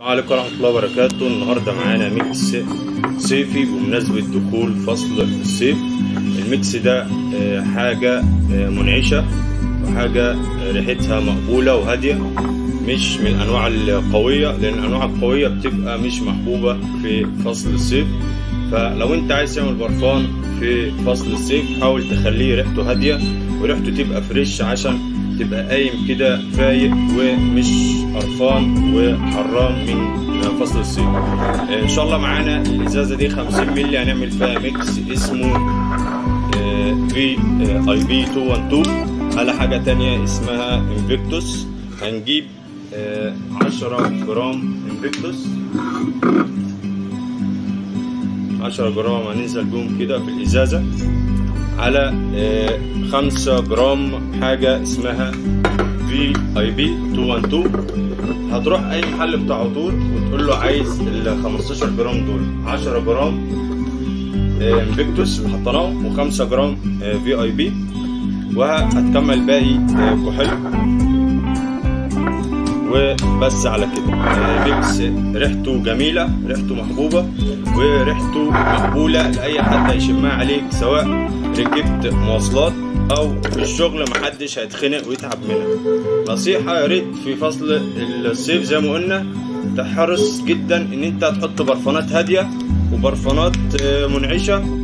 عليكم ورحمة الله وبركاته النهاردة معانا ميكس صيفي بمناسبة دخول فصل الصيف الميكس ده آه، حاجة آه، منعشة وحاجة آه، ريحتها مقبولة وهادية مش من الأنواع القوية لأن الأنواع القوية بتبقى مش محبوبة في فصل الصيف فلو أنت عايز تعمل برفان في فصل الصيف حاول تخليه ريحته هادية وريحته تبقى فريش عشان تبقى قايم كده فايق ومش قرفان وحران من فصل الصيف ان شاء الله معانا الازازه دي 50 مللي هنعمل فيها ميكس اسمه في اي بي 212 على حاجه تانية اسمها انفيكتوس هنجيب آه، 10 جرام انفيكتوس 10 جرام هننزل بيهم كده في الازازه على آه، 5 جرام حاجة اسمها في اي بي 212 هتروح اي محل بتاع عطور وتقول له عايز ال 15 جرام دول 10 جرام آه، انفيكتوس اللي حطيناهم و5 جرام في اي بي وهتكمل باقي آه، كحول وبس على كده آه، ميكس ريحته جميلة ريحته محبوبة وريحته مقبولة لأي حد هيشمها عليك سواء ركبت مواصلات أو في الشغل محدش هيتخنق ويتعب منها نصيحة يا ريت في فصل الصيف زي ما قلنا تحرص جدا إن أنت تحط برفانات هادية وبرفانات آه، منعشة